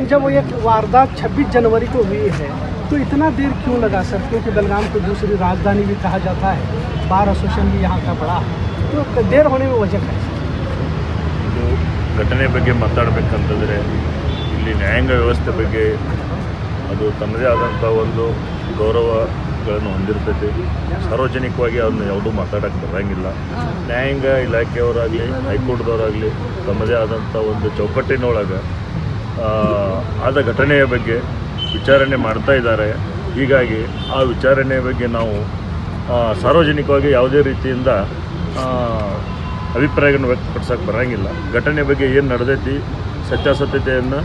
जब वो एक वारदात 26 जनवरी को हुई है तो इतना देर क्यों लगा सर क्योंकि बेलगाम को दूसरी राजधानी भी कहा जाता है बार एसोसिएशन भी यहाँ का बड़ा है तो देर होने में वजह क्या है ಇದು ಘಟನೆ ಬಗ್ಗೆ ಮಾತಾಡಬೇಕಂತಂದರೆ ಇಲ್ಲಿ ನ್ಯಾಯಾಂಗ ವ್ಯವಸ್ಥೆ ಬಗ್ಗೆ ಅದು ತನ್ನದೇ ಆದಂಥ ಒಂದು ಗೌರವಗಳನ್ನು ಹೊಂದಿರ್ತೈತಿ ಸಾರ್ವಜನಿಕವಾಗಿ ಅದನ್ನ ಯಾವುದೂ ಮಾತಾಡೋಕ್ಕೆ ಬರೋಂಗಿಲ್ಲ ನ್ಯಾಯಾಂಗ ಇಲಾಖೆಯವರಾಗಲಿ ಹೈಕೋರ್ಟ್ದವರಾಗಲಿ ತಮ್ಮದೇ ಆದಂಥ ಒಂದು ಚೌಕಟ್ಟಿನೊಳಗೆ ಆ, ಆದ ಘಟನೆಯ ಬಗ್ಗೆ ವಿಚಾರಣೆ ಮಾಡ್ತಾ ಇದ್ದಾರೆ ಹೀಗಾಗಿ ಆ ವಿಚಾರಣೆಯ ಬಗ್ಗೆ ನಾವು ಆ, ಸಾರ್ವಜನಿಕವಾಗಿ ಯಾವುದೇ ರೀತಿಯಿಂದ ಆ, ಅಭಿಪ್ರಾಯಗಳನ್ನು ವ್ಯಕ್ತಪಡಿಸೋಕೆ ಬರೋಂಗಿಲ್ಲ ಘಟನೆ ಬಗ್ಗೆ ಏನು ನಡೆದೈತಿ ಸತ್ಯಾಸತ್ಯತೆಯನ್ನು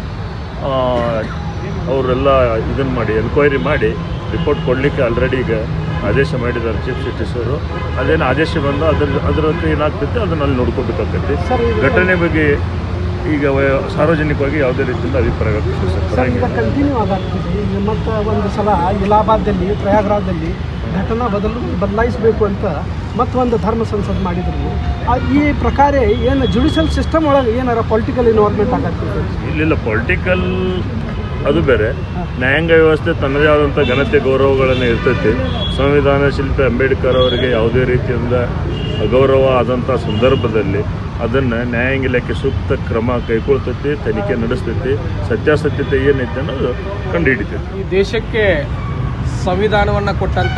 ಅವರೆಲ್ಲ ಇದನ್ನು ಮಾಡಿ ಎನ್ಕ್ವೈರಿ ಮಾಡಿ ರಿಪೋರ್ಟ್ ಕೊಡಲಿಕ್ಕೆ ಆಲ್ರೆಡಿ ಈಗ ಆದೇಶ ಮಾಡಿದ್ದಾರೆ ಚೀಫ್ ಜಸ್ಟಿಸ್ ಅವರು ಅದೇನು ಆದೇಶ ಬಂದು ಅದ್ರ ಅದರದ್ದು ಏನಾಗ್ತೈತೆ ಅದನ್ನು ಅಲ್ಲಿ ನೋಡ್ಕೋಬೇಕಾಗ್ತೈತಿ ಸರ್, ಇದು- ಘಟನೆ ಬಗ್ಗೆ ಈಗ ವಯ- ಸಾರ್ವಜನಿಕವಾಗಿ ಯಾವುದೇ ರೀತಿಯಿಂದ ಅಭಿಪ್ರಾಯ ವ್ಯಕ್ತಪಡಿಸೋಕೆ ಸರ್ ಈಗ ಬರೋಂಗಿಲ್ಲ ಕಂಟಿನ್ಯೂ ಆಗತ್ತಿದೆ ಈಗ ಮತ್ತೆ ಒಂದು ಸಲ ಇಲಾಹಾಬಾದಲ್ಲಿ ಪ್ರಯಾಗ್ರಾಜ್ದಲ್ಲಿ ಘಟನಾ ಬದಲು ಬದಲಾಯಿಸಬೇಕು ಅಂತ ಮತ್ತೊಂದು ಧರ್ಮ ಸಂಸದ್ ಮಾಡಿದ್ರು ಆ, ಈ ಪ್ರಕಾರ ಏನು ಜುಡಿಷಿಯಲ್ ಸಿಸ್ಟಮ್ ಒಳಗೆ ಏನಾರ ಪೊಲಿಟಿಕಲ್ ಇನ್ವಾಲ್ವ್ಮೆಂಟ್ ಆಗತ್ತಿದೆ ಇಲ್ಲಿಲ್ಲ ಪೊಲಿಟಿಕಲ್ ಅದು ಬೇರೆ ನ್ಯಾಯಾಂಗ ವ್ಯವಸ್ಥೆ ತನ್ನದೇ ಆದಂಥ ಘನತೆ ಗೌರವಗಳನ್ನು ಇರ್ತೈತಿ ಸಂವಿಧಾನ ಶಿಲ್ಪಿ ಅಂಬೇಡ್ಕರ್ ಅವರಿಗೆ ಯಾವುದೇ ರೀತಿಯಿಂದ ಅಗೌರವ ಆದಂಥ ಸಂದರ್ಭದಲ್ಲಿ ಅದನ್ನು ನ್ಯಾಯಾಂಗ ಇಲಾಖೆ ಸೂಕ್ತ ಕ್ರಮ ಕೈಗೊಳ್ತೈತಿ ತನಿಖೆ ನಡೆಸ್ತೈತಿ ಸತ್ಯಾಸತ್ಯತೆ ಏನೈತೆ ಅನ್ನೋದು ಕಂಡುಹಿಡಿತೈತಿ ಈ ದೇಶಕ್ಕೆ ಸಂವಿಧಾನವನ್ನು ಕೊಟ್ಟಂಥ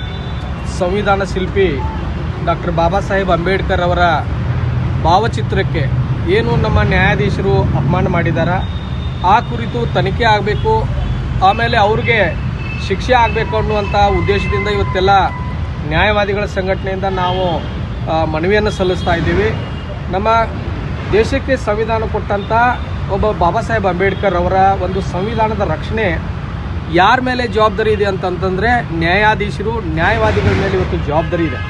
ಸಂವಿಧಾನ ಶಿಲ್ಪಿ ಡಾಕ್ಟರ್ ಬಾಬಾ ಸಾಹೇಬ್ ಅಂಬೇಡ್ಕರ್ ಅವರ ಭಾವಚಿತ್ರಕ್ಕೆ ಏನು ನಮ್ಮ ನ್ಯಾಯಾಧೀಶರು ಅಪಮಾನ ಮಾಡಿದಾರ ಆ ಕುರಿತು ತನಿಖೆ ಆಗಬೇಕು ಆಮೇಲೆ ಅವ್ರಿಗೆ ಶಿಕ್ಷೆ ಆಗಬೇಕು ಅನ್ನುವಂಥ ಉದ್ದೇಶದಿಂದ ಇವತ್ತೆಲ್ಲ ನ್ಯಾಯವಾದಿಗಳ ಸಂಘಟನೆಯಿಂದ ನಾವು ಆ, ಮನವಿಯನ್ನು ಸಲ್ಲಿಸ್ತಾ ಇದ್ದೀವಿ ನಮ್ಮ ದೇಶಕ್ಕೆ ಸಂವಿಧಾನ ಕೊಟ್ಟಂಥ ಒಬ್ಬ ಬಾಬಾ ಸಾಹೇಬ್ ಅಂಬೇಡ್ಕರ್ ಅವರ ಒಂದು ಸಂವಿಧಾನದ ರಕ್ಷಣೆ ಯಾರ ಮೇಲೆ ಜವಾಬ್ದಾರಿ ಇದೆ ಅಂತಂತಂದರೆ ನ್ಯಾಯಾಧೀಶರು ನ್ಯಾಯವಾದಿಗಳ ಮೇಲೆ ಇವತ್ತು ಜವಾಬ್ದಾರಿ ಇದೆ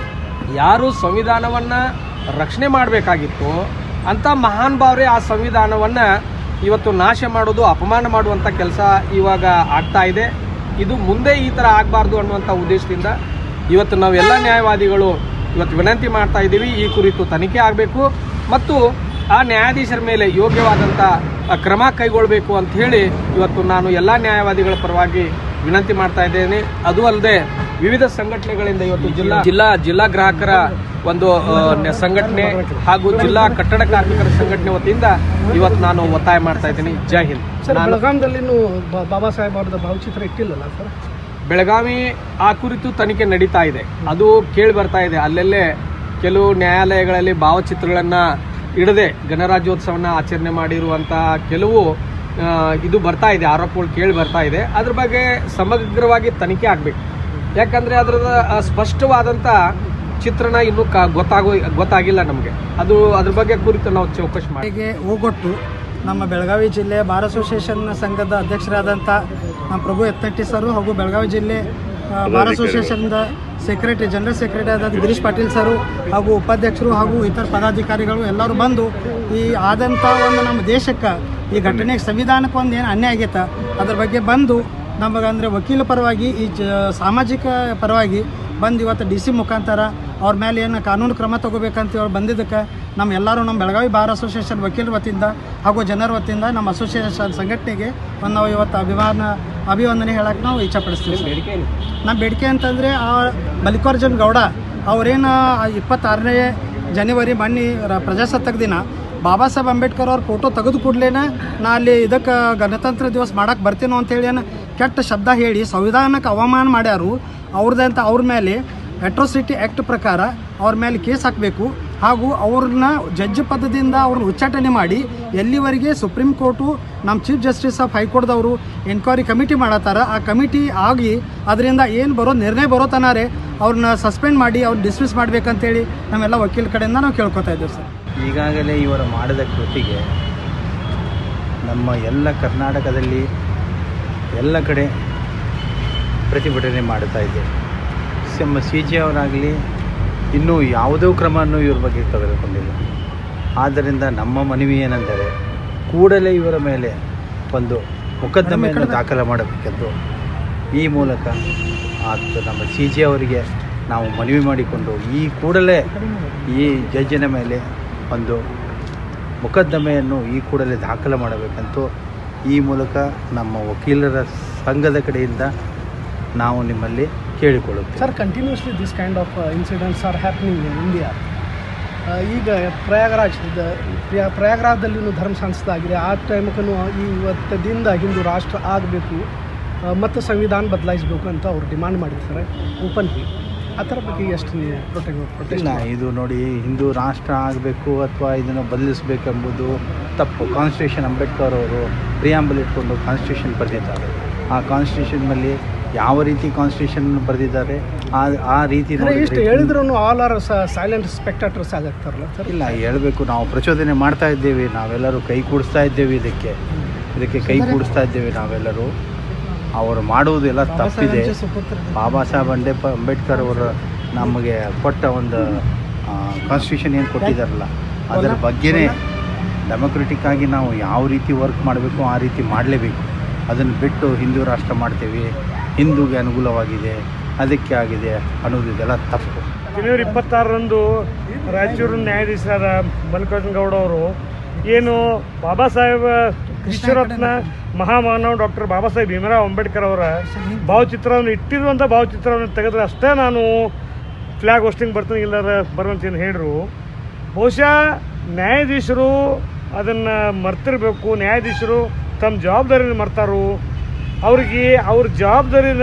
ಯಾರು ಸಂವಿಧಾನವನ್ನು ರಕ್ಷಣೆ ಮಾಡಬೇಕಾಗಿತ್ತು ಅಂಥ ಮಹಾನ್ ಭಾವರೇ ಆ ಸಂವಿಧಾನವನ್ನು ಇವತ್ತು ನಾಶ ಮಾಡೋದು ಅಪಮಾನ ಮಾಡುವಂಥ ಕೆಲಸ ಇವಾಗ ಆಗ್ತಾ ಇದೆ ಇದು ಮುಂದೆ ಈ ಥರ ಆಗಬಾರ್ದು ಅನ್ನುವಂಥ ಉದ್ದೇಶದಿಂದ ಇವತ್ತು ನಾವೆಲ್ಲ ನ್ಯಾಯವಾದಿಗಳು ಇವತ್ತು ವಿನಂತಿ ಮಾಡ್ತಾ ಇದ್ದೀವಿ ಈ ಕುರಿತು ತನಿಖೆ ಆಗಬೇಕು ಮತ್ತು ಆ ನ್ಯಾಯಾಧೀಶರ ಮೇಲೆ ಯೋಗ್ಯವಾದಂಥ ಆ, ಕ್ರಮ ಕೈಗೊಳ್ಳಬೇಕು ಅಂತ ಹೇಳಿ ಇವತ್ತು ನಾನು ಎಲ್ಲ ನ್ಯಾಯವಾದಿಗಳ ಪರವಾಗಿ ವಿನಂತಿ ಮಾಡ್ತಾ ಇದ್ದೇನೆ ಅದು ಅಲ್ಲದೆ ವಿವಿಧ ಸಂಘಟನೆಗಳಿಂದ ಇವತ್ತು ಜಿಲ್ಲಾ ಜಿಲ್ಲಾ ಜಿಲ್ಲಾ ಗ್ರಾಹಕರ ಒಂದು ಆ, ನ- ಸಂಘಟನೆ ಹಾಗೂ ಜಿಲ್ಲಾ ಕಟ್ಟಡ ಕಾರ್ಮಿಕರ ಸಂಘಟನೆ ವತಿಯಿಂದ ಇವತ್ತು ನಾನು ಒತ್ತಾಯ ಮಾಡ್ತಾ ಇದ್ದೀನಿ ಜೈ ಹಿಂದ್ ಸರ್ ನಾನು ಬೆಳಗಾಂದಲ್ಲಿನೂ ಬ- ಬಾಬಾ ಸಾಹೇಬ್ ಅವ್ರದ್ದು ಭಾವಚಿತ್ರ ಇಟ್ಟಿಲ್ಲಲ್ಲ ಸರ್ ಬೆಳಗಾವಿ ಆ ಕುರಿತು ತನಿಖೆ ನಡೀತಾ ಇದೆ ಅದು ಕೇಳಿ ಬರ್ತಾ ಇದೆ ಅಲ್ಲೆಲ್ಲೇ ಕೆಲವು ನ್ಯಾಯಾಲಯಗಳಲ್ಲಿ ಭಾವಚಿತ್ರಗಳನ್ನು ಇಡದೆ ಗಣರಾಜ್ಯೋತ್ಸವನ ಆಚರಣೆ ಮಾಡಿರುವಂಥ ಕೆಲವು ಆ, ಇದು ಬರ್ತಾ ಇದೆ ಆರೋಪಗಳು ಕೇಳಿ ಬರ್ತಾ ಇದೆ ಅದ್ರ ಬಗ್ಗೆ ಸಮಗ್ರವಾಗಿ ತನಿಖೆ ಆಗಬೇಕು ಯಾಕಂದರೆ ಅದರದ ಆ, ಸ್ಪಷ್ಟವಾದಂಥ ಚಿತ್ರಣ ಇನ್ನೂ ಕ ಗೊತ್ತಾಗೋ ಗೊತ್ತಾಗಿಲ್ಲ ನಮಗೆ ಅದು ಅದ್ರ ಬಗ್ಗೆ ಕುರಿತು ನಾವು ಚೌಕಶಿ ಮಾಡಿ ಗೆ ಹೋಗೊಟ್ಟು ನಮ್ಮ ಬೆಳಗಾವಿ ಜಿಲ್ಲೆ ಬಾರ್ ಅಸೋಸಿಯೇಷನ್ ಸಂಘದ ಅಧ್ಯಕ್ಷರಾದಂಥ ನಮ್ಮ ಪ್ರಭು ಎತ್ತಟ್ಟಿ ಸರು ಹಾಗೂ ಬೆಳಗಾವಿ ಜಿಲ್ಲೆ ಆ, ಬಾರ್ ಅಸೋಸಿಯೇಷನ್ದ ಸೆಕ್ರೆಟರಿ ಜನರಲ್ ಸೆಕ್ರೆಟರಿ ಆದ ಗಿರೀಶ್ ಪಾಟೀಲ್ ಸರು ಹಾಗೂ ಉಪಾಧ್ಯಕ್ಷರು ಹಾಗೂ ಇತರ ಪದಾಧಿಕಾರಿಗಳು ಎಲ್ಲರೂ ಬಂದು ಈ ಆದಂಥ ಒಂದು ನಮ್ಮ ದೇಶಕ್ಕೆ ಈ ಘಟನೆಗೆ ಸಂವಿಧಾನಕ್ಕೆ ಒಂದು ಏನು ಅನ್ಯಾಯ ಆಗೈತೆ ಅದ್ರ ಬಗ್ಗೆ ಬಂದು ನಮಗಂದರೆ ವಕೀಲ ಪರವಾಗಿ ಈ ಜ ಸಾಮಾಜಿಕ ಪರವಾಗಿ ಬಂದು ಇವತ್ತು ಡಿ ಸಿ ಮುಖಾಂತರ ಅವ್ರ ಮೇಲೆ ಏನು ಕಾನೂನು ಕ್ರಮ ತಗೋಬೇಕಂತ ಹೇಳಿ ಬಂದಿದ್ದಕ್ಕೆ ನಮ್ಮ ಎಲ್ಲರೂ ನಮ್ಮ ಬೆಳಗಾವಿ ಬಾರ್ ಅಸೋಸಿಯೇಷನ್ ವಕೀಲರ ವತಿಯಿಂದ ಹಾಗೂ ಜನರ ವತಿಯಿಂದ ನಮ್ಮ ಅಸೋಸಿಯೇಷನ್ ಸಂಘಟನೆಗೆ ಒಂದು ನಾವು ಇವತ್ತು ಅಭಿಮಾನ ಅಭಿವಂದನೆ ಹೇಳಕ್ಕೆ ನಾವು ಇಚ್ಛಪಡಿಸ್ತೀವಿ ನಮ್ಮ ಬೇಡಿಕೆ ಅಂತಂದರೆ ಆ ಮಲ್ಲಿಕಾರ್ಜುನ್ ಗೌಡ ಅವರೇನು ಇಪ್ಪತ್ತಾರನೇ ಜನವರಿ ಮೊನ್ನೆ ರ- ಪ್ರಜಾಸತ್ತಾಗ ದಿನ ಬಾಬಾ ಸಾಹೇಬ್ ಅಂಬೇಡ್ಕರ್ ಅವ್ರ ಫೋಟೋ ತೆಗೆದು ಕೂಡಲೇನ ನಾ ಅಲ್ಲಿ ಇದಕ್ಕೆ ಗಣತಂತ್ರ ದಿವಸ ಮಾಡಕ್ಕೆ ಬರ್ತೀನೋ ಅಂತೇಳಿ ಏನು ಕೆಟ್ಟ ಶಬ್ದ ಹೇಳಿ ಸಂವಿಧಾನಕ್ಕೆ ಅವಮಾನ ಮಾಡ್ಯಾರು ಅವ್ರದ್ದಂತ ಅವ್ರ ಮೇಲೆ ಅಟ್ರೋಸಿಟಿ ಆ್ಯಕ್ಟ್ ಪ್ರಕಾರ ಅವ್ರ ಮೇಲೆ ಕೇಸ್ ಹಾಕಬೇಕು ಹಾಗೂ ಅವ್ರನ್ನ ಜಡ್ಜ್ ಪದದಿಂದ ಅವ್ರನ್ನ ಉಚ್ಚಾಟನೆ ಮಾಡಿ ಎಲ್ಲಿವರೆಗೆ ಸುಪ್ರೀಂ ಕೋರ್ಟು ನಮ್ಮ ಚೀಫ್ ಜಸ್ಟಿಸ್ ಆಫ್ ಹೈಕೋರ್ಟ್ದವರು ಎನ್ಕ್ವೈರಿ ಕಮಿಟಿ ಮಾಡತ್ತಾರ ಆ ಕಮಿಟಿ ಆಗಿ ಅದರಿಂದ ಏನು ಬರೋ ನಿರ್ಣಯ ಬರೋ ತನಾರೆ ಅವ್ರನ್ನ ಸಸ್ಪೆಂಡ್ ಮಾಡಿ ಅವ್ರನ್ನ ಡಿಸ್ಮಿಸ್ ಮಾಡಬೇಕಂತೇಳಿ ನಮ್ಮೆಲ್ಲ ವಕೀಲ ಕಡೆಯಿಂದ ನಾವು ಕೇಳ್ಕೊತಾ ಇದ್ದೀವಿ ಸರ್ ಈಗಾಗಲೇ ಇವರು ಮಾಡಿದ ಕೃತಿಗೆ ನಮ್ಮ ಎಲ್ಲ ಕರ್ನಾಟಕದಲ್ಲಿ ಎಲ್ಲ ಕಡೆ ಪ್ರತಿಭಟನೆ ಮಾಡ್ತಾ ಇದ್ದೇವೆ ನಮ್ಮ ಸಿ ಜಿ ಅವರಾಗಲಿ ಇನ್ನೂ ಯಾವುದೋ ಕ್ರಮವನ್ನು ಇವ್ರ ಬಗ್ಗೆ ತೆಗೆದುಕೊಂಡಿಲ್ಲ ಆದ್ದರಿಂದ ನಮ್ಮ ಮನವಿ ಏನೆಂದರೆ ಕೂಡಲೇ ಇವರ ಮೇಲೆ ಒಂದು ಮೊಕದ್ದಮೆಯನ್ನು ದಾಖಲು ಮಾಡಬೇಕೆಂದು ಈ ಮೂಲಕ ಆತ ನಮ್ಮ ಸಿ ಜಿ ಅವರಿಗೆ ನಾವು ಮನವಿ ಮಾಡಿಕೊಂಡು ಈ ಕೂಡಲೇ ಈ ಜಡ್ಜಿನ ಮೇಲೆ ಒಂದು ಮೊಕದ್ದಮೆಯನ್ನು ಈ ಕೂಡಲೇ ದಾಖಲು ಮಾಡಬೇಕಂತೂ ಈ ಮೂಲಕ ನಮ್ಮ ವಕೀಲರ ಸಂಘದ ಕಡೆಯಿಂದ ನಾವು ನಿಮ್ಮಲ್ಲಿ ಕೇಳಿಕೊಳ್ಳುತ್ತೇವೆ sir continuously this kind of incidents are happening in India ಈಗ ಪ್ರಯಾಗರಾಜ್ ದ- ಪ್ರಯಾ- ಪ್ರಯಾಗರಾಜದಲ್ಲಿನೂ ಧರ್ಮ ಸಂಸ್ಥೆ ಆ ಟೈಮಕ್ಕೂ ಈ ಇವತ್ತದಿಂದ ಹಿಂದೂ ರಾಷ್ಟ್ರ ಆಗಬೇಕು ಮತ್ತು ಸಂವಿಧಾನ ಬದಲಾಯಿಸಬೇಕು ಅಂತ ಅವ್ರು ಡಿಮಾಂಡ್ ಮಾಡಿರ್ತಾರೆ ಓಪನ್ಲಿ ಆ ಥರ ಬಗ್ಗೆ ಎಷ್ಟು ನೀವು ಪ್ರೊಟೆಕ್ಟ್ ಇಲ್ಲ ಪ್ರೊಟೆಕ್ಟ್ ಇದು ನೋಡಿ ಹಿಂದೂ ರಾಷ್ಟ್ರ ಆಗಬೇಕು ಅಥವಾ ಇದನ್ನು ಬದಲಿಸಬೇಕೆಂಬುದು ತಪ್ಪು ಕಾನ್ಸ್ಟಿಟ್ಯೂಷನ್ ಅಂಬೇಡ್ಕರ್ ಅವರು ಪ್ರಿಯಾಂಬಲ್ ಇಟ್ಕೊಂಡು ಕಾನ್ಸ್ಟಿಟ್ಯೂಷನ್ ಬರೆದಿದ್ದಾರೆ ಆ ಕಾನ್ಸ್ಟಿಟ್ಯೂಷನ್ನಲ್ಲಿ ಯಾವ ರೀತಿ ಕಾನ್ಸ್ಟಿಟ್ಯೂಷನ್ ಬರೆದಿದ್ದಾರೆ ಆ ಆ ರೀತಿ ಇಷ್ಟು ನೋಡಿದ್ರೆ ಹೇಳಿದ್ರು ಆಲ್ ಆರ್ ಸೈಲೆಂಟ್ ಸ್ಪೆಕ್ಟಾಟರ್ಸ್ ಆಗತ್ತಾರಲ್ಲ ಸರ್ ಇಲ್ಲ ಹೇಳಬೇಕು ನಾವು ಪ್ರಚೋದನೆ ಮಾಡ್ತಾ ಇದ್ದೇವೆ ನಾವೆಲ್ಲರೂ ಕೈ ಕೂಡಿಸ್ತಾ ಇದ್ದೇವೆ ಇದಕ್ಕೆ ಇದಕ್ಕೆ ಕೈ ಕೂಡಿಸ್ತಾ ಇದ್ದೇವೆ ನಾವೆಲ್ಲರೂ ಅವರು ಮಾಡುವುದೆಲ್ಲ ತಪ್ಪಿದೆ ಬಾಬಾ ಸಾಹೇಬ್ ಅಂಡೆ ಅಂಬೇಡ್ಕರ್ ಅವರು ನಮಗೆ ಕೊಟ್ಟ ಒಂದು ಕಾನ್ಸ್ಟಿಟ್ಯೂಷನ್ ಏನು ಕೊಟ್ಟಿದ್ದಾರಲ್ಲ ಅದರ ಬಗ್ಗೆನೇ ಡೆಮೊಕ್ರೆಟಿಕ್ ಆಗಿ ನಾವು ಯಾವ ರೀತಿ ವರ್ಕ್ ಮಾಡಬೇಕು ಆ ರೀತಿ ಮಾಡಲೇಬೇಕು ಅದನ್ನು ಬಿಟ್ಟು ಹಿಂದೂ ರಾಷ್ಟ್ರ ಮಾಡ್ತೇವೆ ಹಿಂದೂಗೆ ಅನುಕೂಲವಾಗಿದೆ ಅದಕ್ಕೆ ಆಗಿದೆ ಅನ್ನೋದು ಇದೆಲ್ಲ ತಪ್ಪು ಜನವರಿ ಇಪ್ಪತ್ತಾರರಂದು ರಾಯಚೂರು ನ್ಯಾಯಾಧೀಶರಾದ ಮಲ್ಲಿಕಾರ್ಜುನ ಗೌಡ ಅವರು ಏನು ಬಾಬಾ ಸಾಹೇಬ ವಿಶ್ವರತ್ನ ಮಹಾಮಾನವ್ ಡಾಕ್ಟರ್ ಬಾಬಾ ಸಾಹೇಬ್ ಭೀಮರಾವ್ ಅಂಬೇಡ್ಕರ್ ಅವರ ಭಾವಚಿತ್ರವನ್ನು ಇಟ್ಟಿರುವಂಥ ಭಾವಚಿತ್ರವನ್ನು ತೆಗೆದ್ರೆ ಅಷ್ಟೇ ನಾನು ಫ್ಲ್ಯಾಗ್ ಹೋಸ್ಟಿಂಗ್ ಬರ್ತೀನಿ ಇಲ್ಲರ ಬರುವಂತೇನು ಹೇಳಿದ್ರು ಬಹುಶಃ ನ್ಯಾಯಾಧೀಶರು ಅದನ್ನು ಮರ್ತಿರ್ಬೇಕು ನ್ಯಾಯಾಧೀಶರು ತಮ್ಮ ಜವಾಬ್ದಾರಿನ ಮರ್ತಾರು ಅವ್ರಿಗೆ ಅವ್ರ ಜವಾಬ್ದಾರಿನ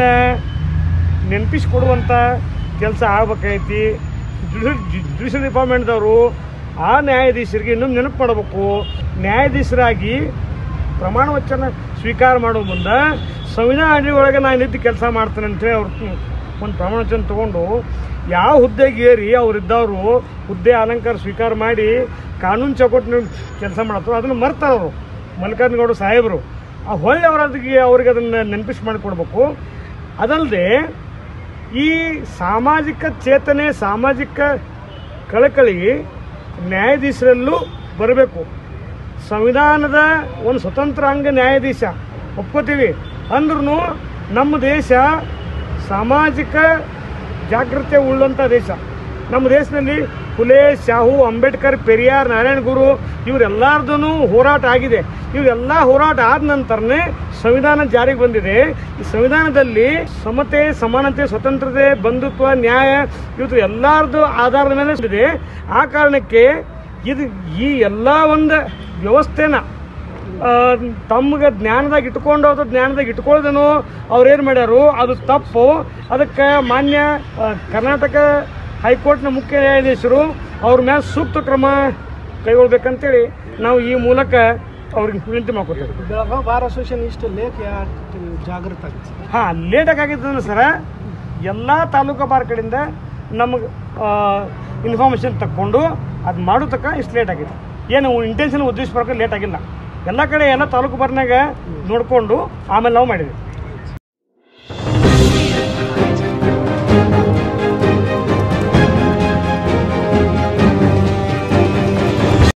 ನೆನಪಿಸ್ಕೊಡುವಂಥ ಕೆಲಸ ಆಗ್ಬೇಕಾಗೈತಿ ಜುಡಿಷಿಯಲ್ ಡಿಪಾರ್ಟ್ಮೆಂಟ್ದವರು ಆ ನ್ಯಾಯಾಧೀಶರಿಗೆ ಇನ್ನೊಂದು ನೆನಪು ಮಾಡಬೇಕು ನ್ಯಾಯಾಧೀಶರಾಗಿ ಪ್ರಮಾಣ ವಚನ ಸ್ವೀಕಾರ ಮಾಡೋ ಮುಂದೆ ಸಂವಿಧಾನ ಅಡಿ ಒಳಗೆ ನಾನು ನಿಂತು ಕೆಲಸ ಮಾಡ್ತೇನೆ ಅಂತೇಳಿ ಅವ್ರು ಒಂದು ಪ್ರಮಾಣ ವಚನ ತೊಗೊಂಡು ಯಾವ ಹುದ್ದೆಗೆ ಏರಿ ಅವರಿದ್ದವರು ಹುದ್ದೆ ಅಲಂಕಾರ ಸ್ವೀಕಾರ ಮಾಡಿ ಕಾನೂನು ಚೌಕಟ್ಟಿನ ಕೆಲಸ ಮಾಡತ್ತರು ಅದನ್ನು ಮರ್ತಾರೆ ಅವರು ಮಲ್ಲಿಕಾರ್ಜುನಗೌಡ ಸಾಹೇಬರು ಆ ಹೊಳ್ಳಿ ಅವ್ರ ಅದಕ್ಕೆ ಅವ್ರಿಗೆ ಅದನ್ನು ನೆನಪಿಸಿ ಮಾಡಿಕೊಡ್ಬೇಕು ಅದಲ್ಲದೆ ಈ ಸಾಮಾಜಿಕ ಚೇತನೆ ಸಾಮಾಜಿಕ ಕಳಕಳಿ ನ್ಯಾಯಾಧೀಶರಲ್ಲೂ ಬರಬೇಕು ಸಂವಿಧಾನದ ಒಂದು ಸ್ವತಂತ್ರ ಅಂಗ ನ್ಯಾಯಾಧೀಶ ಒಪ್ಕೋತೀವಿ ಅಂದ್ರೂ ನಮ್ಮ ದೇಶ ಸಾಮಾಜಿಕ ಜಾಗೃತಿ ಉಳ್ಳಂಥ ದೇಶ ನಮ್ಮ ದೇಶದಲ್ಲಿ ಫುಲೆ ಶಾಹು ಅಂಬೇಡ್ಕರ್ ಪೆರಿಯಾರ್ ನಾರಾಯಣ ಗುರು ಇವರೆಲ್ಲರದೂ ಹೋರಾಟ ಆಗಿದೆ ಇವರೆಲ್ಲ ಹೋರಾಟ ಆದ ನಂತರನೇ ಸಂವಿಧಾನ ಜಾರಿಗೆ ಬಂದಿದೆ ಈ ಸಂವಿಧಾನದಲ್ಲಿ ಸಮತೆ ಸಮಾನತೆ ಸ್ವತಂತ್ರತೆ ಬಂಧುತ್ವ ನ್ಯಾಯ ಇವತ್ತು ಎಲ್ಲರದು ಆಧಾರದ ಮೇಲೆ ಇದೆ ಆ ಕಾರಣಕ್ಕೆ ಇದು ಈ ಎಲ್ಲ ಒಂದು ವ್ಯವಸ್ಥೆನ ಆ, ತಮ್ಗೆ ಜ್ಞಾನದಾಗ ಇಟ್ಕೊಂಡು ಅದು ಜ್ಞಾನದಾಗ ಇಟ್ಕೊಳ್ದೇನೋ ಅವ್ರೇನು ಮಾಡ್ಯಾರು ಅದು ತಪ್ಪು ಅದಕ್ಕೆ ಮಾನ್ಯ ಆ, ಕರ್ನಾಟಕ ಹೈಕೋರ್ಟ್ನ ಮುಖ್ಯ ನ್ಯಾಯಾಧೀಶರು ಅವ್ರ ಮೇಲೆ ಸೂಕ್ತ ಕ್ರಮ ಕೈಗೊಳ್ಬೇಕಂತೇಳಿ ನಾವು ಈ ಮೂಲಕ ಅವ್ರಿಗೆ ವಿನಂತಿ ಮಾಡ್ಕೊತೇವೆ ಬೆಳಗಾವಿ ಬಾರ್ ಅಸೋಸಿಯೇಷನ್ ಇಷ್ಟು ಲೇಟ್ ಯಾಕೆ ಜಾಗೃತ ಆಗುತ್ತೆ ಸರ್ ಹಾಂ ಲೇಟಾಗಿ ಆಗಿದ್ದು ಸರ ಎಲ್ಲ ತಾಲೂಕು ಬಾರ್ ಕಡೆಯಿಂದ ನಮಗೆ ಇನ್ಫಾರ್ಮೇಷನ್ ತಕ್ಕೊಂಡು ಅದು ಮಾಡೋ ತಕ್ಕ ಇಷ್ಟು ಲೇಟ್ ಆಗಿದೆ ಏನು ಇಂಟೆನ್ಷನ್ ಉದ್ದೇಶ ಪ್ರಕಾರ ಲೇಟ್ ಆಗಿಲ್ಲ ಎಲ್ಲ ಕಡೆ ಎಲ್ಲ ತಾಲೂಕು ಬಾರ್ನಾಗ ನೋಡಿಕೊಂಡು ಆಮೇಲೆ ನಾವು ಮಾಡಿದ್ವಿ